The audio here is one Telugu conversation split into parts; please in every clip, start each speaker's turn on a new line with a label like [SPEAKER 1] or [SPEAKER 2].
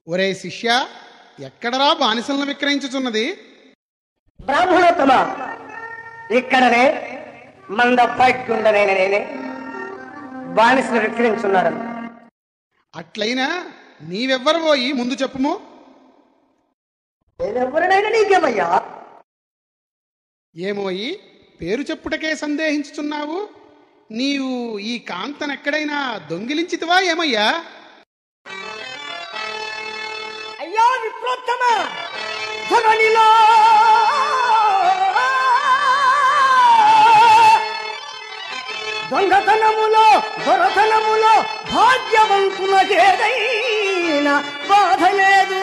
[SPEAKER 1] ఒరే శిష్య ఎక్కడరా బానిసలను విక్రయించుచున్నది
[SPEAKER 2] బ్రాహ్మణోత్తమ ఇక్కడనే మంద పైకుండనైన నేనే బానిసలు విక్రయించున్నాడు
[SPEAKER 1] అట్లయినా నీవెవ్వరు పోయి ముందు చెప్పుము
[SPEAKER 2] నేనెవరినైనా నీకేమయ్యా
[SPEAKER 1] ఏమోయి పేరు చెప్పుటకే సందేహించుచున్నావు నీవు ఈ కాంతనెక్కడైనా దొంగిలించితివా ఏమయ్యా
[SPEAKER 2] అయ్యా విప్రోత్తమ ధరణిలో దొంగతనములో దొరతనములో భాగ్యవంతులకేదైనా బాధ లేదు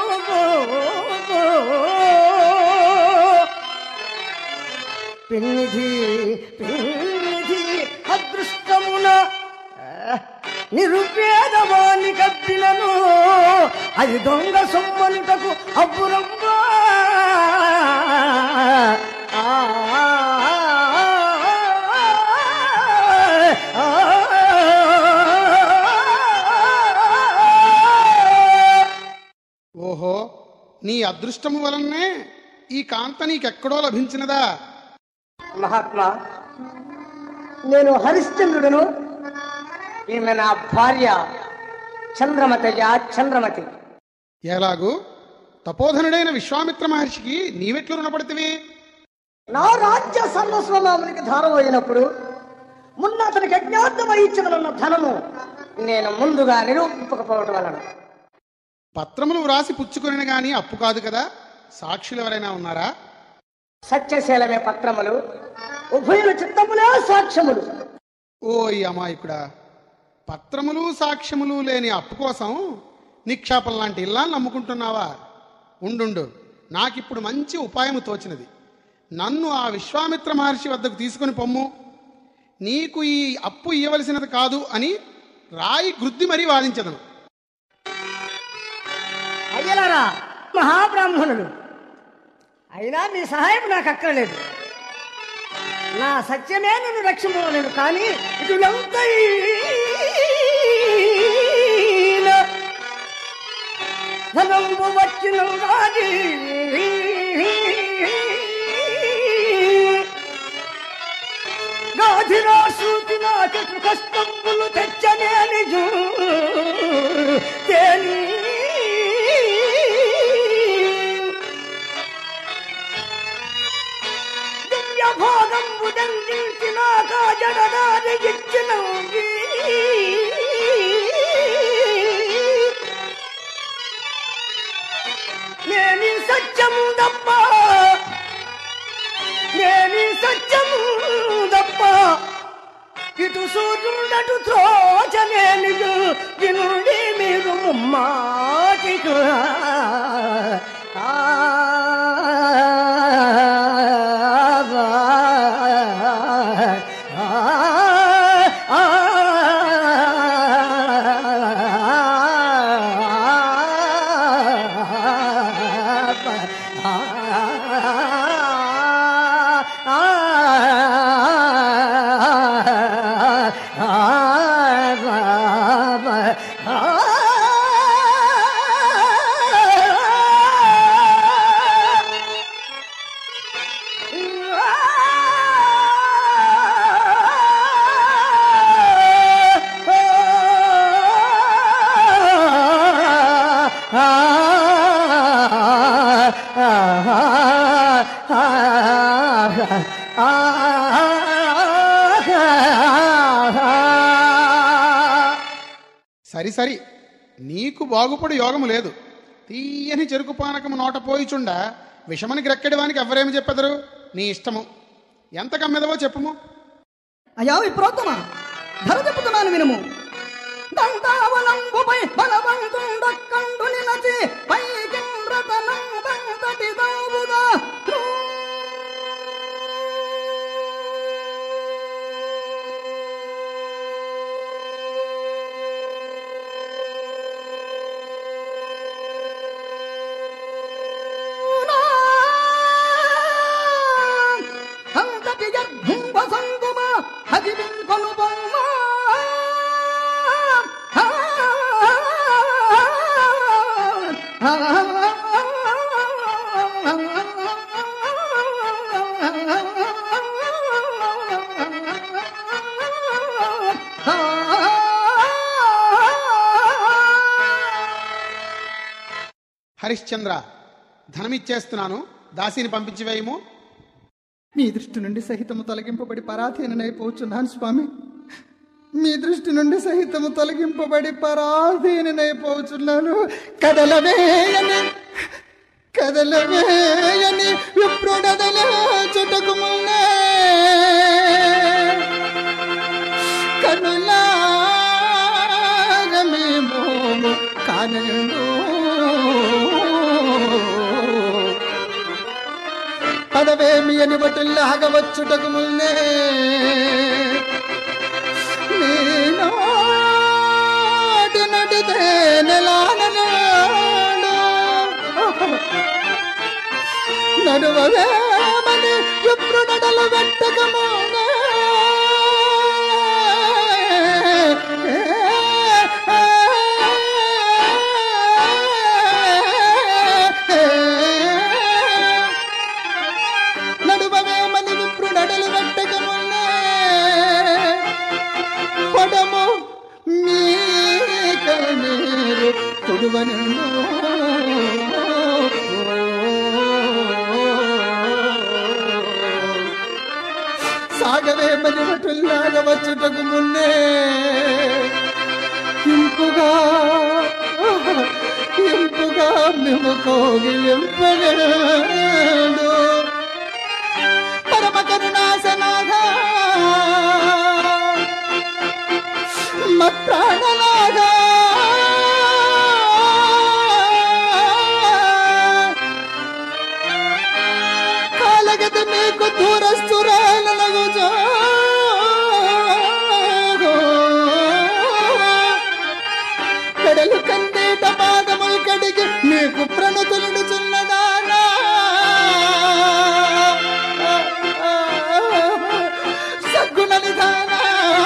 [SPEAKER 2] పిన్నిధి పిన్నిధి అదృష్టమున ఆ, నిరుపేదవాణి కప్పినను అది దొంగ సొమ్మనుటకు అబ్బురమ్మా ఆ, ఆ, ఆ,
[SPEAKER 1] ఓహో నీ అదృష్టము వలనే ఈ కాంత నీకెక్కడో లభించినదా
[SPEAKER 2] మహాత్మా నేను హరిశ్చంద్రుడును ఈమె నా భార్య చంద్రమతయ్య చంద్రమతి
[SPEAKER 1] ఎలాగూ తపోధనుడైన విశ్వామిత్ర మహర్షికి నీవెట్లు రుణపడితివి
[SPEAKER 2] నా రాజ్య సర్వస్వమామునికి ధారపోయినప్పుడు మున్న అతనికి అజ్ఞాతం వహించవలన్న ధనము నేను ముందుగా నిరూపింపకపోవటం వలన
[SPEAKER 1] పత్రములు వ్రాసి పుచ్చుకొనిన గాని అప్పు కాదు కదా సాక్షులు ఎవరైనా ఉన్నారా
[SPEAKER 2] సత్యశీలమే పత్రములు ఉభయుల చిత్తములే సాక్ష్యములు
[SPEAKER 1] ఓయ్ అమాయకుడా పత్రములు సాక్ష్యములు లేని అప్పు కోసం నిక్షేపం లాంటి ఇల్లాన్ని నమ్ముకుంటున్నావా ఉండుండు నాకిప్పుడు మంచి ఉపాయము తోచినది నన్ను ఆ విశ్వామిత్ర మహర్షి వద్దకు తీసుకుని పొమ్ము నీకు ఈ అప్పు ఇవ్వవలసినది కాదు అని రాయి గృద్ది మరీ వాదించదను
[SPEAKER 2] అయ్యలారా మహాబ్రాహ్మణులు అయినా మీ సహాయం నాకు అక్కర్లేదు నా సత్యమే నన్ను రక్షింపలేను కానీ ఇది ధనంబు వచ్చిన గాని గాధిరా సూతి నాకెట్లు కష్టంబులు తెచ్చనే నిజు తేని దివ్య భోగంబు దండించినాక జడదారి ఇచ్చిన నేని సత్యము తప్ప నేని సత్యము తప్ప ఇటు సూర్యుడటు త్రోచనేమియు వినుడి మీరు ముమ్మాటికు
[SPEAKER 1] సరి సరి నీకు బాగుపడు యోగము లేదు తీయని చెరుకు పానకము నోట పోయిచుండ విషమని గ్రెక్కడివానికి ఎవరేమి చెప్పెదరు నీ ఇష్టము ఎంత కమ్మెదవో చెప్పుము
[SPEAKER 3] అయా విప్రోత్తమ ధర చెప్పుతున్నాను వినుము దంతావలంబుపై బలవంతుండక్కండు నినచి పైకింద్రతనం దంతటి దావుగా అంతటి గర్భుంబ సంగుమ హజివిన్ కొను బొమ్మ
[SPEAKER 1] హరిశ్చంద్ర ధనమిచ్చేస్తున్నాను దాసిని పంపించి వేయము
[SPEAKER 3] మీ దృష్టి నుండి సహితము తొలగింపబడి పరాధీనైపోచున్నాను స్వామి మీ దృష్టి నుండి సహితము తొలగింపబడి పరాధీనైపోచున్నాను కదలవేయని కదలవేయని విప్రుడదల చుటకు మున్నే కనులారమేమో కానడు పదవేమి అని బటుల్లాగవచ్చుటకు మున్నే నీనాటి నడితే నెలాననాడు నడువవేమని ఎప్పుడు నడలు వెట్టకమునే నడువవేమని విప్రు నడలు వెట్టకమునే పడము మీక నీరు కొడువను సాగవే మనివటుల్లాగా వచ్చుటకు మున్నే ఇంపుగా ఇంపుగా మేము కోగిలింపగలడు పరమ కరుణాసనాగా మత్ప్రాణలాగా కాలగతి మీకు దూరస్తురాలగు కడలు కందేట పాదములు కడిగి మీకు ప్రణతులుడు చున్నదానా సద్గుణ నిధానా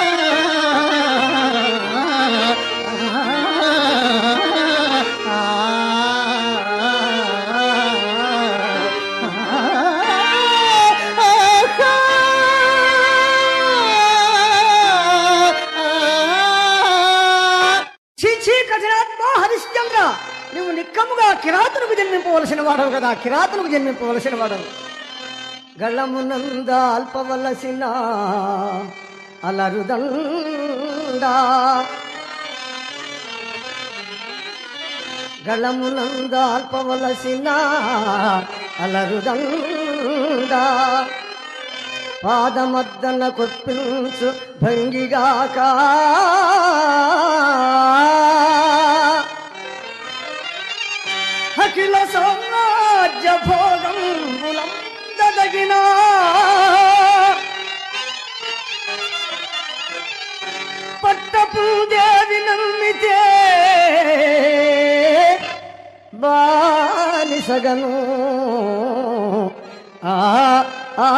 [SPEAKER 2] చీచీ కఠినాత్మ హరిశ్చంద్ర నువ్వు నిక్కముగా కిరాతులకు జన్మింపవలసిన వాడవు కదా కిరాతులకు జన్మింపవలసిన వాడవు గళ్ళమునంద అల్పవలసిన అలరుదండా గళమునంద అల్పవలసిన అలరుదండా పాదమద్దన కొప్పించు భంగిగాక అఖిల సామ్రాజ్య భోగం దదగిన పట్టపు దేవి నమ్మితే బానిసగను ఆ ఆ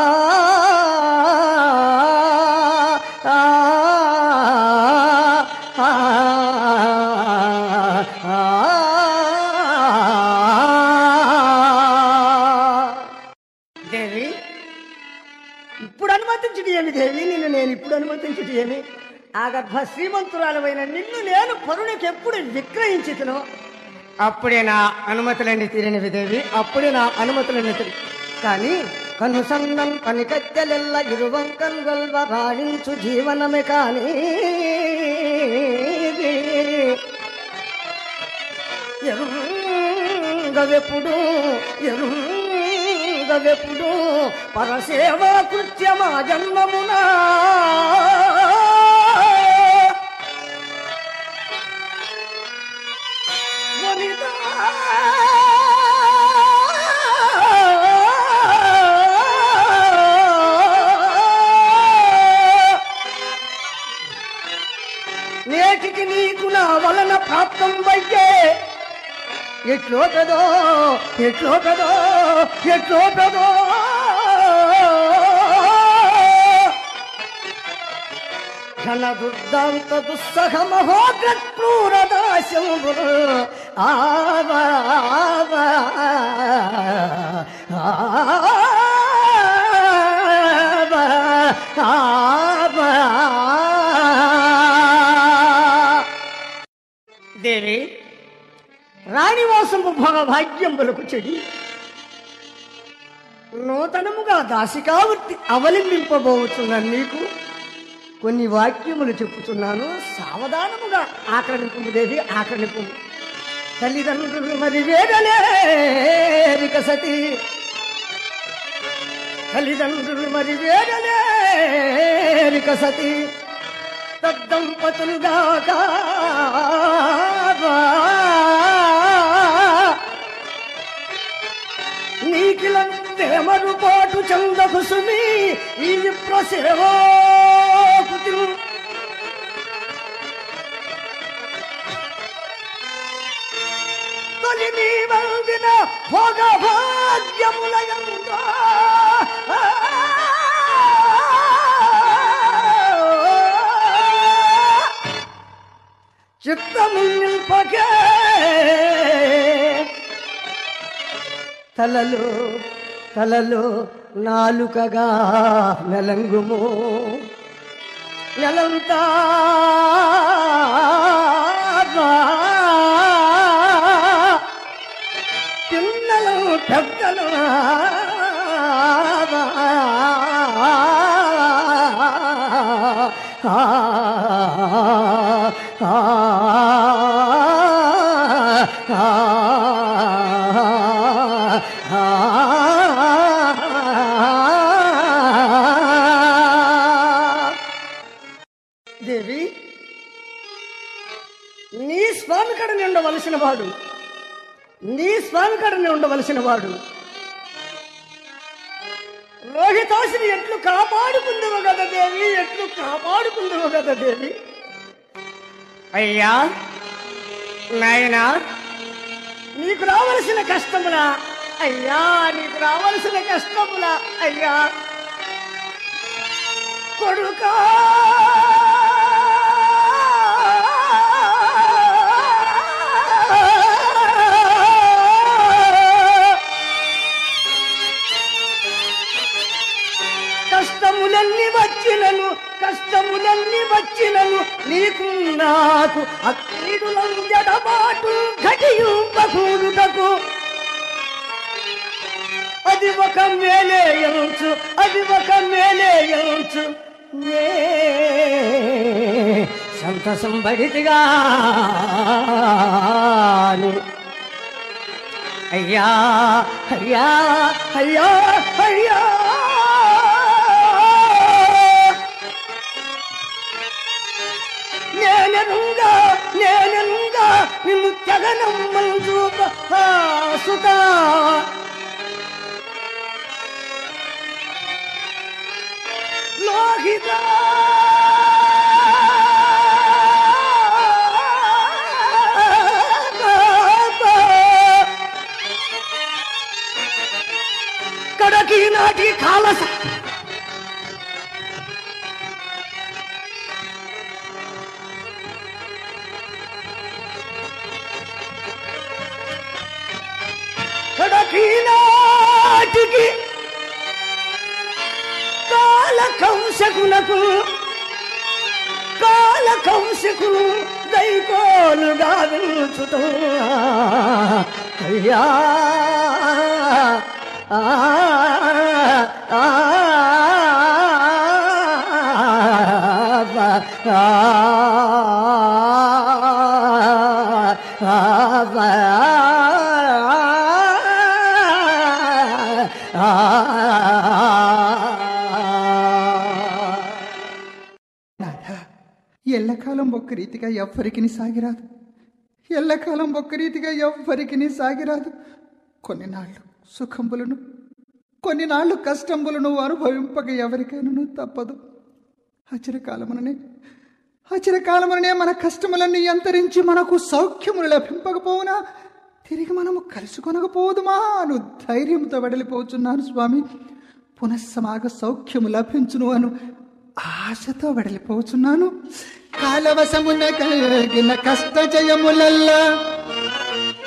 [SPEAKER 2] ఆ, ఆ, దేవి ఇప్పుడు అనుమతించుటి ఏమి దేవి నిన్ను నేను ఇప్పుడు అనుమతించుటి ఏమి ఆ గర్భ శ్రీమంతురాలమైన నిన్ను నేను పరునికి ఎప్పుడు విక్రయించుతును అప్పుడే నా అనుమతులన్నీ తీరినవి దేవి అప్పుడే నా అనుమతులన్నీ తీరి కానీ కనుసన్నం పనికత్తెలెల్ల ఇరువంకన్ గొల్వ రాణించు జీవనమే కానీ ఎరుంగవెప్పుడు ఎరుంగవెప్పుడు పరసేవా కృత్యమా జన్మమునా వనితా నేటికి నీకు నా వలన ప్రాప్తం వయ్యే ఎట్లో పెదో ఎట్లో పెదో ఎట్లో పెదో ఘన దుర్దాంత దుస్సహ మహోగ్రూరదాశంబులు ఆవా, ఆవా, ఆవా, ఆవా. దేవి రాణివాసము భోగభాగ్యములకు చెడి నూతనముగా దాసికావృత్తి అవలంబింపబోతున్న నీకు కొన్ని వాక్యములు చెప్పుతున్నాను సావధానముగా ఆక్రమింపు దేవి ఆక్రమింపు తల్లిదండ్రులు మరి వేడలేరిక సతి తల్లిదండ్రులు మరి వేడలేరిక సతి తద్దంపతులుగాక నీకిలం దేమరు పాటు చందకు సుమి ఈ విప్రసేవోకుతి తొలి నీ వందిన భోగ భాగ్యములయంగా చిత్తము నిల్పకే తలలో తలలో నాలుకగా మెలంగుము నెలంతా పిల్లలు పెద్దలు దేవి నీ స్వామి కడని ఉండవలసిన వాడు నీ స్వామి కడని ఉండవలసిన వాడు రోహితాసుని ఎట్లు కాపాడుకుందువు కదా దేవి ఎట్లు కాపాడుకుందువు కదా దేవి అయ్యా నాయనా నీకు రావలసిన కష్టములా అయ్యా నీకు రావలసిన కష్టములా అయ్యా కొడుకా కష్టములన్నీ వచ్చినను కష్టములన్నీ వచ్చినను నీకు నాకు అక్కీడులం జడబాటు ఘటియుంపకూడుటకు అది ఒక మేలేయంచు అది ఒక మేలేయంచు నే సంతసం బడితిగా అయ్యా అయ్యా అయ్యా అయ్యా నేననుగా నేననుగా నిన్ను తెగనమ్మలు చూప సుతా లోహిత కడకి నాటి కాలస కడకి నాటికి కాల కంసకులకు కాల కంసకులు దైకోలుగా వించుత అయ్యా ఆ, ఆ,
[SPEAKER 3] నాథా ఎల్లకాలం ఒక్క రీతిగా ఎవ్వరికి సాగిరాదు ఎల్లకాలం ఒక్క రీతిగా ఎవ్వరికి సాగిరాదు కొన్ని నాళ్ళు సుఖంబులను కొన్ని నాళ్ళు కష్టంబులను అనుభవింపక ఎవరికైనా తప్పదు అచిరకాలముననే అచిరకాలముననే మన కష్టములన్నీ అంతరించి మనకు సౌఖ్యములు లభింపకపోవునా తిరిగి మనము కలుసుకొనకపోదుమా అను ధైర్యంతో వెడలిపోతున్నాను స్వామి పునఃసమాగ సౌఖ్యము లభించును అను ఆశతో వెడలిపోతున్నాను కాలవశమున కలిగిన కష్ట జయములల్లా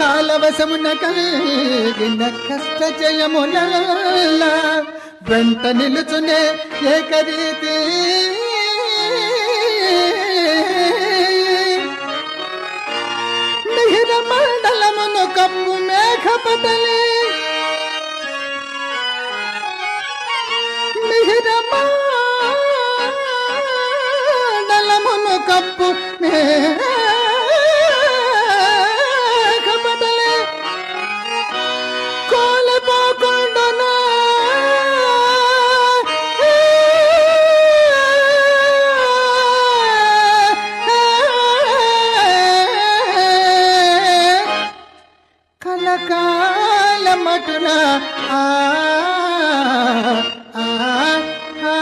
[SPEAKER 3] కాలవశమున కలిగిన కష్ట జయముల వెంట నిలుచునే ఏకరీతి మిహిర మండలమును కప్పు మేఘపటలే మిహిర మండలమును కప్పు మేఘపటలే కోల్పోకుండునా కలకాలమటున ఆ ఆ ఆ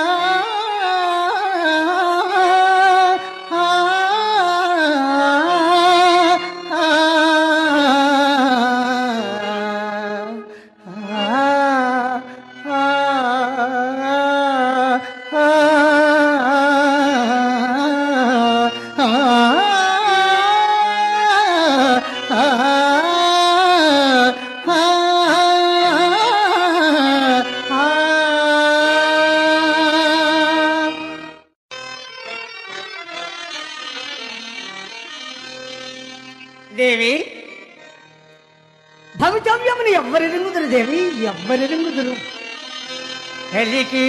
[SPEAKER 2] దేవి భవితవ్యమును ఎవ్వరెరుగుదురు దేవి ఎవ్వరెరుగుదురు కలికి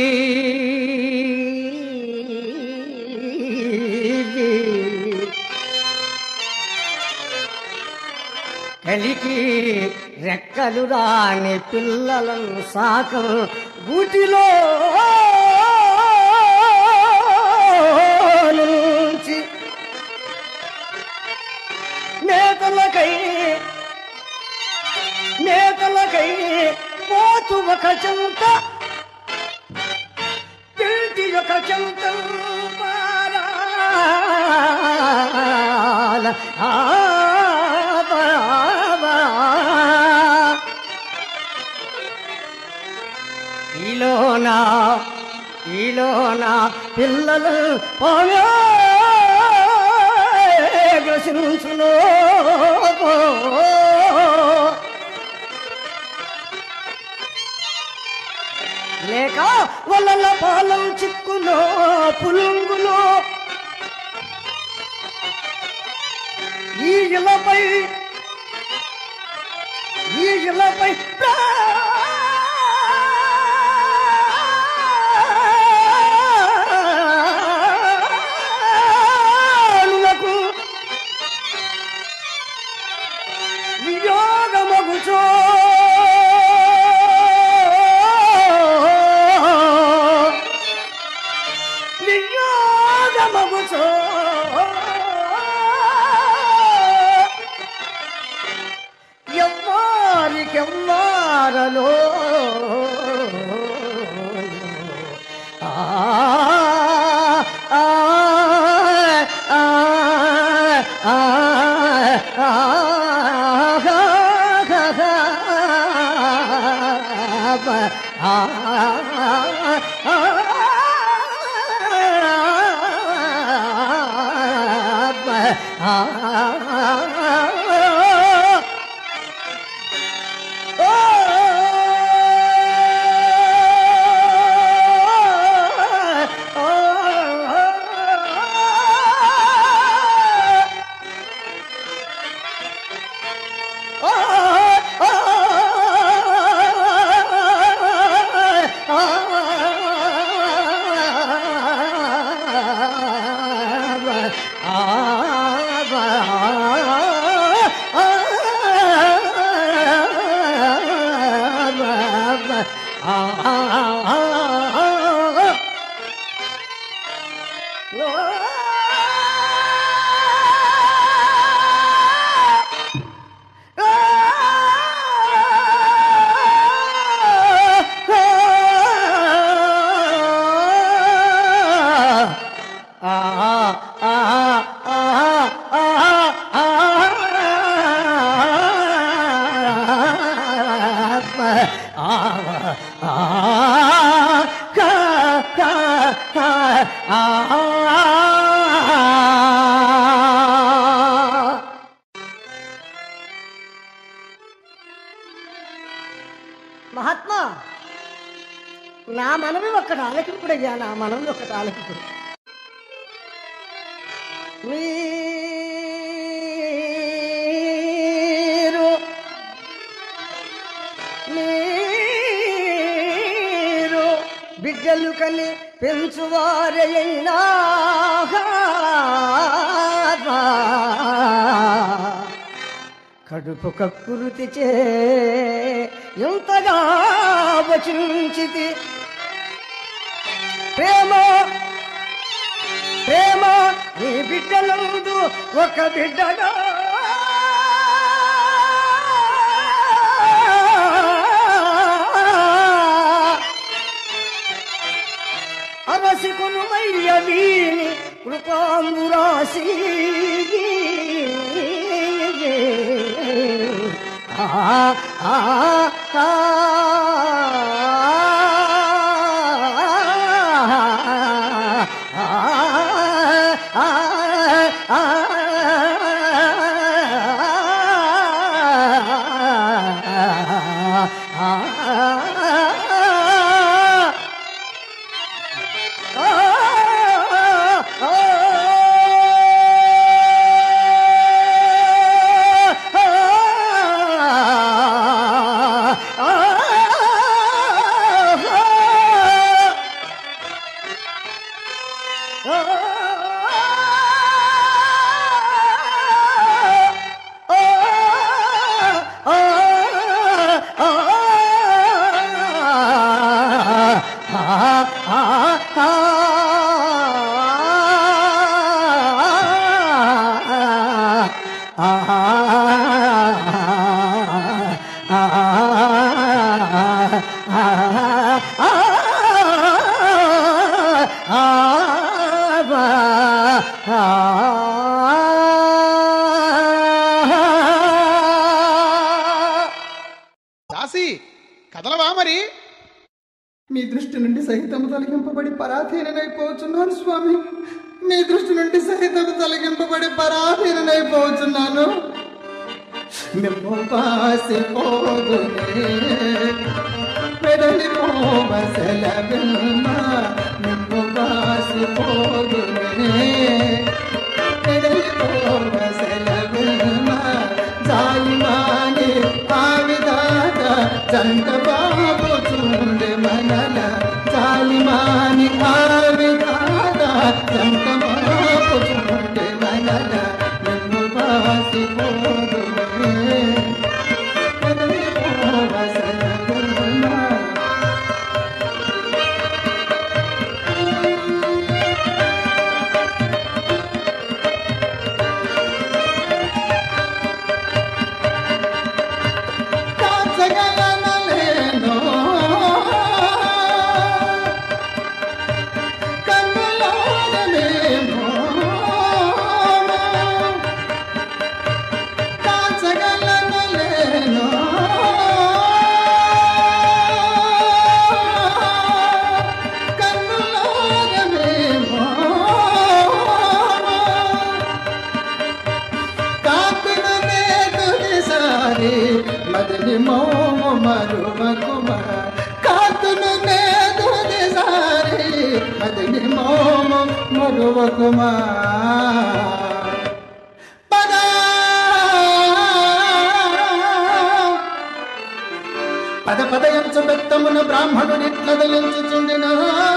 [SPEAKER 2] కలికి రెక్కలు రాని పిల్లలను సాకం గూటిలో నుంచి మేకలకై మేకలకై పోతు ఒక చెంత పిల్టి ఒక చెంత పారాల. ఆ బాబా. ఈలోనా ఈలోనా పిల్లలు గ్రసించును లేక వలల పాలం చిక్కులో పులుంగులో ఈ ఇలపై ఈ ఇలపై ప్రాణులకు వియోగమగుచో వియోగమగుచో ఎవ్వారికెవ్వారలో ఆ ఆ ఆ ఆ ఆ ఆ మహాత్మా నా మనవి ఒక్కటి ఆలకింపుడయ్యా నా మనవి ఒక్కటి ఆలకింపుడు మీరు మీరు బిడ్డలు కని పెంచువారైనా కడుపు కక్కురుతి చే ఎంతగా వచించితి ప్రేమ ప్రేమ నీ బిడ్డలందు ఒక బిడ్డగా అరసికును మయ్య వీని కృపాంబురాశి ఆ ఆ ఆ
[SPEAKER 1] దాసి కదలవా మరి
[SPEAKER 3] మీ దృష్టి నుండి సహితము తొలగింపబడి పరాధీనైపోతున్నాను స్వామి మీ దృష్టి నుండి సహితము తొలగింపబడి పరాధీనైపోతున్నాను మిమ్ము పాసిపోదునే వెడలిపోవసలవిన్న మిమ్ము పాసిపోదునే వెడలిపోవసలవిన్న జాయివాని ఆవిదాక జంట బాబు చూడే మనల జాలిమాని ఆవిదాక జంట బాబు చూడే మనల నిన్ను పాసిపోదునే వెడలిపోవసలవిన్న కాచగలనలేనో కన్నులోనమేమో కాచగలనలేనో కన్నులోనమేమో కాకులనే తొలిసారి మదిని మోము మరువకుమ కాకులనే తొలిసారి మదిని మోము మరువకుమ పద పద పదయంచు బెత్తమున బ్రాహ్మణుడిట్ల దలించుచుండిన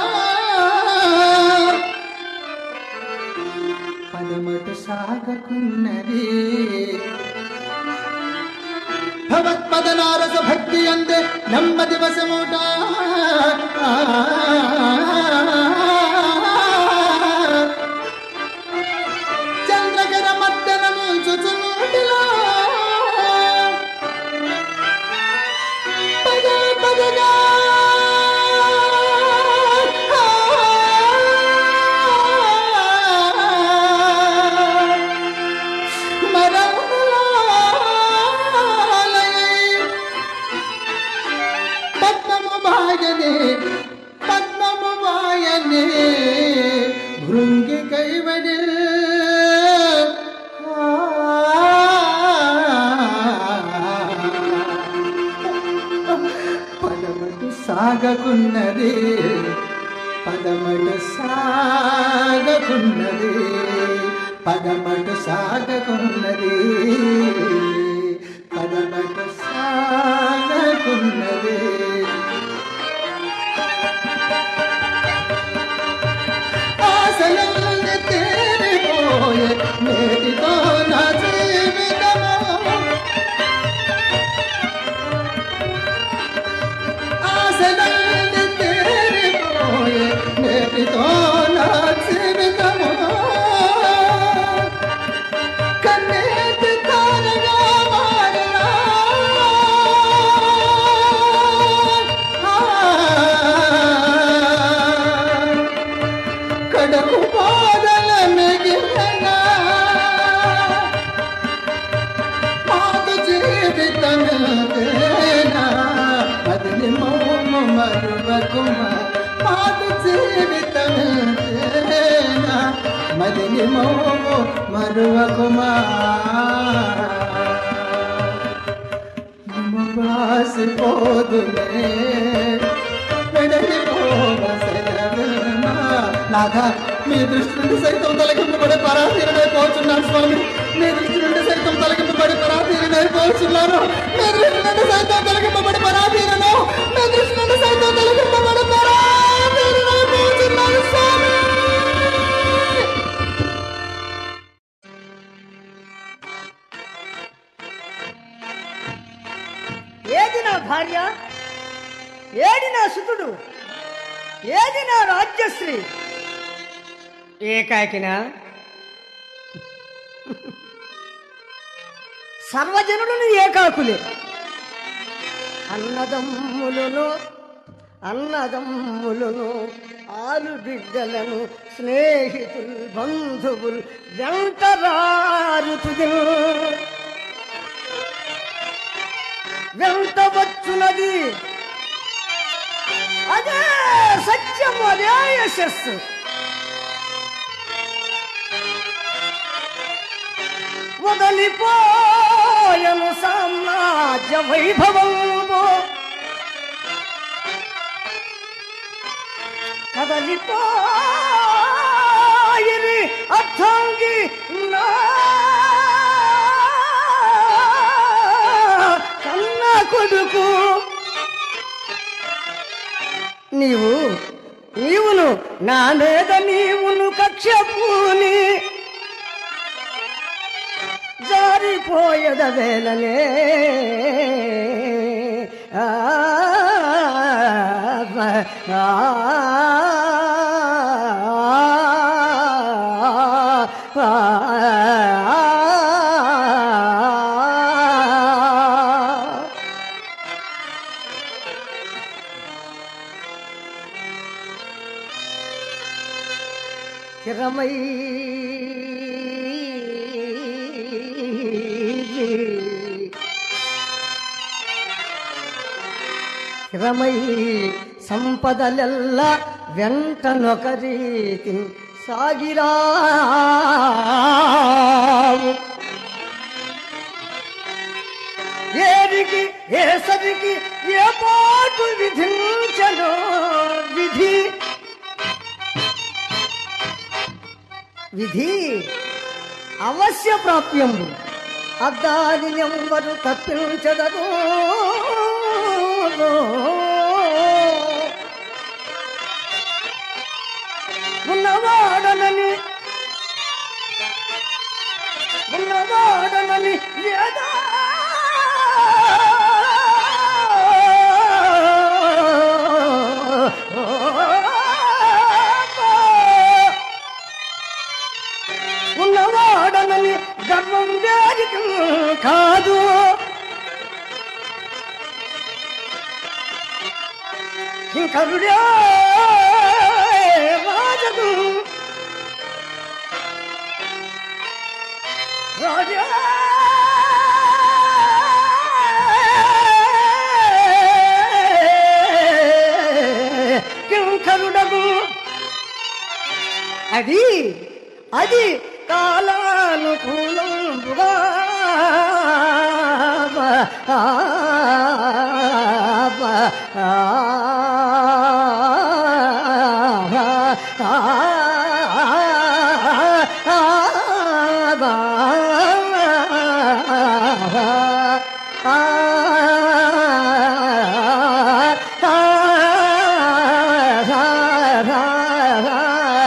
[SPEAKER 3] పదమటు సాగకున్నది భగవత్పదనారస భక్తి అందే నెమ్మది వశముట చంద్రకర మద్దనము చుచునూటిలో పద పదగా పద్మము బాయనే పద్మము బాయనే సాగకున్నది పదమటు సాగకున్నది పదమటు సాగకున్నది పదమటు సాగకున్నది ఆశలన్నీ తేలిపోయే నేటితో నా జీవితము ఆశలన్నీ తేలిపోయే నేటితో నా జీవితము కన్నీటి తారగా మారినా కడకు పాదల మిగిలిన మాకు జీవితమేనా అది మోమ మరువకుమ మాకు జీవితమేనా మదిని మోము మరువకుమా బాసిపోదులే నాథ మీ దృష్టి నుండి సైతం తొలగింపబడి పరాధీనమైపోతున్నాను స్వామి మీ దృష్టి నుండి సైతం తొలగింపబడి పరాధీనమైపోతున్నాను మీ దృష్టి నుండి సైతం తొలగింపబడి పరాధీనను మీ దృష్టి నుండి సైతం తొలగింపబడి పరాధీనమైపోతున్నాను స్వామి
[SPEAKER 2] ఏది నా భార్య ఏది నా సుతుడు ఏది నా రాజ్యశ్రీ ఏకాకినా సర్వజనులను ఏకాకులే అన్నదమ్ములను అన్నదమ్ములను ఆలు బిడ్డలను స్నేహితులు బంధువులు వెంటరారుతుదిను వెంట వచ్చున్నది అదే సత్యము అదే యశస్సు వదలిపోయను సామ్రాజ్య వైభవము కదలిపోయిరి అర్థంగి నా కన్న కొడుకు నీవు నీవును నా మీద నీవును కక్ష పూని జారిపోయద వేలనే ఆ, ఆ, ఆ, స్థిరమై స్థిరమై సంపదలెల్ల వెంటనొక రీతి సాగిరావు ఏరికి ఏసరికి ఏ పాటు విధించను విధి విధి అవశ్య ప్రాప్యము అద్దాని ఎవరు తప్పించదను ఉన్నవాడనని ఉన్నవాడనని లేదా ఉన్నవాడనని గర్వం దేనికి కాదు ఇంకరుడే రాజగు రాజా కింకరుడగు అది అది కాలానుకూలంబుగా ఆ, ఆ, ఆ,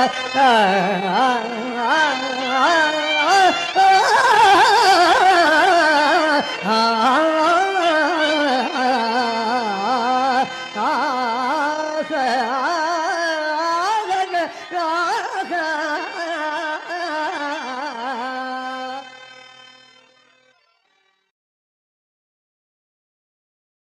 [SPEAKER 2] ఆ